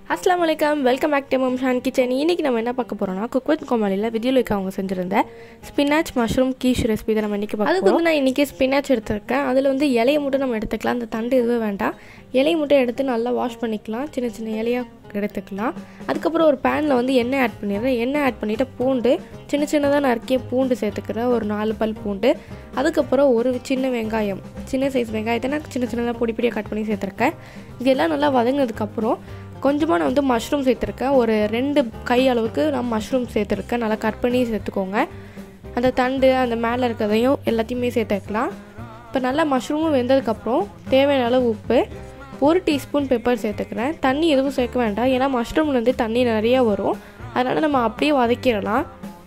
அஸ்லாம் வலைக்கம் welcome back to mum Shan kitchen இன்றைக்கி நம்ம என்ன பார்க்க போகிறோம்னா குக் வித் கோமாளியில் விஜயலுக்கு அவங்க செஞ்சுருந்த ஸ்பினாச் மஷ்ரூம் கீஷ் ரெசிபி தான் நம்ம இன்றைக்கி பார்க்க அதுக்கு வந்து நான் இன்றைக்கி ஸ்பினாச் எடுத்திருக்கேன் அதில் வந்து இலையை மட்டும் நம்ம எடுத்துக்கலாம் அந்த தண்டு எதுவும் வேண்டாம் இலையை மட்டும் எடுத்து நல்லா வாஷ் பண்ணிக்கலாம் சின்ன சின்ன இலையாக எடுத்துக்கலாம் அதுக்கப்புறம் ஒரு பேனில் வந்து எண்ணெய் ஆட் பண்ணிடுறேன் எண்ணெய் ஆட் பண்ணிவிட்டு பூண்டு சின்ன சின்னதாக நறுக்கிய பூண்டு சேர்த்துக்கிறேன் ஒரு நாலு பல் பூண்டு அதுக்கப்புறம் ஒரு சின்ன வெங்காயம் சின்ன சைஸ் வெங்காயத்தை நான் சின்ன சின்னதாக பொடி பொடியாக கட் பண்ணி சேர்த்துருக்கேன் இதெல்லாம் நல்லா வதங்கினதுக்கப்புறம் கொஞ்சமாக நான் வந்து மஷ்ரூம் சேர்த்துருக்கேன் ஒரு ரெண்டு கை அளவுக்கு நான் மஷ்ரூம் சேர்த்துருக்கேன் நல்லா கட் பண்ணி சேர்த்துக்கோங்க அந்த தண்டு அந்த மேலே இருக்கிறதையும் எல்லாத்தையுமே சேர்த்துக்கலாம் இப்போ நல்லா மஷ்ரூமும் வெந்ததுக்கப்புறம் தேவையான அளவு உப்பு ஒரு டீஸ்பூன் பெப்பர் சேர்த்துக்கிறேன் தண்ணி எதுவும் சேர்க்க வேண்டாம் ஏன்னா மஷ்ரூமில் வந்து தண்ணி நிறையா வரும் அதனால் நம்ம அப்படியே வதக்கிடலாம்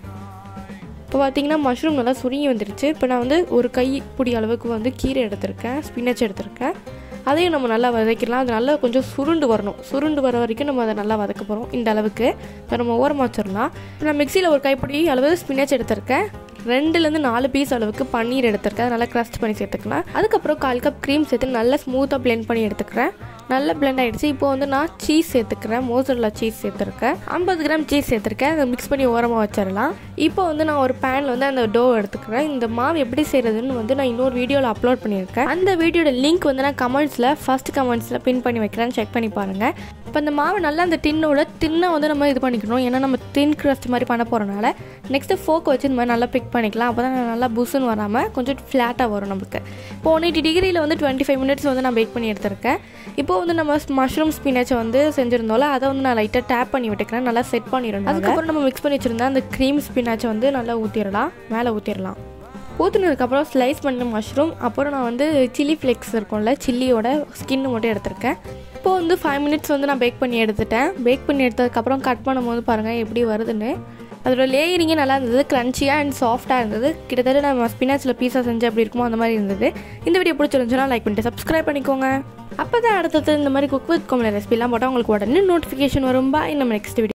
இப்போ பார்த்தீங்கன்னா மஷ்ரூம் நல்லா சுருங்கி வந்துருச்சு இப்போ நான் வந்து ஒரு கை பிடி அளவுக்கு வந்து கீரை எடுத்திருக்கேன் ஸ்பினச் எடுத்திருக்கேன் அதையும் நம்ம நல்லா வதக்கிடலாம் அது நல்லா கொஞ்சம் சுருண்டு வரணும் சுருண்டு வர வரைக்கும் நம்ம அதை நல்லா வதக்க போகிறோம் இந்த அளவுக்கு இப்போ நம்ம ஓரமாக வச்சிடலாம் இப்போ நான் மிக்சியில் ஒரு கைப்பிடி அளவு ஸ்பினச் எடுத்திருக்கேன் ரெண்டுலேருந்து நாலு பீஸ் அளவுக்கு பன்னீர் எடுத்திருக்கேன் அதை நல்லா க்ரஸ்ட் பண்ணி சேர்த்துக்கலாம் அதுக்கப்புறம் கால் கப் க்ரீம் சேர்த்து நல்லா ஸ்மூத்தாக பிளெண்ட் பண்ணி எடுத்துக்கிறேன் நல்லா பிளெண்ட் ஆகிடுச்சு இப்போ வந்து நான் சீஸ் சேர்த்துக்கிறேன் மோசரில் சீஸ் சேர்த்துருக்கேன் ஐம்பது கிராம் சீஸ் சேர்த்துருக்கேன் அதை மிக்ஸ் பண்ணி ஓரமாக வச்சிடலாம் இப்போ வந்து நான் ஒரு பேனில் வந்து அந்த டோ எடுத்துக்கிறேன் இந்த மாவு எப்படி செய்கிறதுன்னு வந்து நான் இன்னொரு வீடியோவில் அப்லோட் பண்ணியிருக்கேன் அந்த வீடியோட லிங்க் வந்து நான் கமெண்ட்ஸில் ஃபஸ்ட் கமெண்ட்ஸில் பின் பண்ணி வைக்கிறேன் செக் பண்ணி பாருங்கள் இப்போ இந்த மாவு நல்லா அந்த டின்னோட தின்னை வந்து நம்ம இது பண்ணிக்கணும் ஏன்னா நம்ம தின் க்ரஸ்ட் மாதிரி பண்ண போகிறனால நெக்ஸ்ட்டு ஃபோக் வச்சு இந்த மாதிரி நல்லா பிக் பண்ணிக்கலாம் அப்போ தான் நல்லா புஷுன்னு வராமல் கொஞ்சம் ஃப்ளாட்டாக வரும் நமக்கு இப்போ ஒன் எயிட்டி டிகிரியில் வந்து டுவெண்ட்டி ஃபைவ் மினிட்ஸ் வந்து நான் பேக் பண்ணி எடுத்திருக்கேன் இப்போ வந்து நம்ம மஷ்ரூம் ஸ்பினாச்சை வந்து செஞ்சுருந்தோம்ல அதை வந்து நான் லைட்டாக டேப் பண்ணி விட்டுக்கிறேன் நல்லா செட் பண்ணிடணும் அதுக்கப்புறம் நம்ம மிக்ஸ் பண்ணி வச்சுருந்தா அந்த க்ரீம் ஸ்பினாச்சை வந்து நல்லா ஊற்றிடலாம் மேலே ஊற்றிடலாம் ஊற்றுனதுக்கப்புறம் ஸ்லைஸ் பண்ண மஷ்ரூம் அப்புறம் நான் வந்து சில்லி ஃப்ளேக்ஸ் இருக்கும்ல சில்லியோட ஸ்கின்னு மட்டும் எடுத்திருக்கேன் இப்போது வந்து ஃபைவ் மினிட்ஸ் வந்து நான் பேக் பண்ணி எடுத்துட்டேன் பேக் பண்ணி எடுத்ததுக்கப்புறம் கட் பண்ணும்போது பாருங்கள் எப்படி வருதுன்னு அதோட லேயரிங்கே நல்லா இருந்தது க்ரன்ச்சியாக அண்ட் சாஃப்டாக இருந்தது கிட்டத்தட்ட நம்ம ஸ்பினாச்சில் பீஸா செஞ்சு எப்படி இருக்குமோ அந்த மாதிரி இருந்தது இந்த வீடியோ பிடிச்சிருந்துச்சுன்னா லைக் பண்ணிட்டு சப்ஸ்கிரைப் பண்ணிக்கோங்க அப்போ தான் அடுத்தது இந்த மாதிரி குக் வித் கோமலை ரெசிபிலாம் போட்டால் உங்களுக்கு உடனே நோட்டிஃபிகேஷன் வரும் பாய் நம்ம நெக்ஸ்ட் வீடியோ